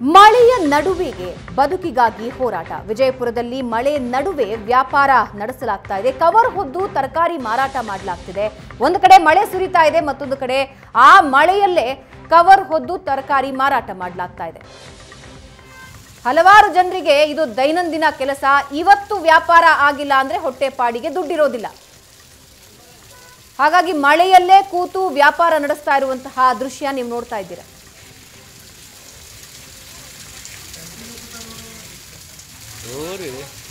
ಮಳೆಯ ನಡುವೆಗೆ ಬದುಕಿಗಾಗಿ ಹೋರಾಟ ವಿಜಯಪುರದಲ್ಲಿ ಮಳೆ ನಡುವೆ ವ್ಯಾಪಾರ ನಡೆಸಲಾಗ್ತಾ ಇದೆ ಕವರ್ ಹೊದ್ದು ತರಕಾರಿ ಮಾರಾಟ ಮಾಡಲಾಗ್ತಿದೆ ಒಂದು ಕಡೆ ಮಳೆ ಸುರಿತಾ ಇದೆ ಮತ್ತೊಂದು ಕಡೆ ಆ ಮಳೆಯಲ್ಲೇ ಕವರ್ ಹೊದ್ದು ತರಕಾರಿ ಮಾರಾಟ ಮಾಡಲಾಗ್ತಾ ಇದೆ ಹಲವಾರು ಜನರಿಗೆ ಇದು ದೈನಂದಿನ ಕೆಲಸ ಇವತ್ತು ವ್ಯಾಪಾರ ಆಗಿಲ್ಲ ಅಂದ್ರೆ ಹೊಟ್ಟೆಪಾಡಿಗೆ ದುಡ್ಡಿರೋದಿಲ್ಲ ಹಾಗಾಗಿ ಮಳೆಯಲ್ಲೇ ಕೂತು ವ್ಯಾಪಾರ ನಡೆಸ್ತಾ ಇರುವಂತಹ ದೃಶ್ಯ ನೀವು ನೋಡ್ತಾ ಇದ್ದೀರಾ ಹೋರಿ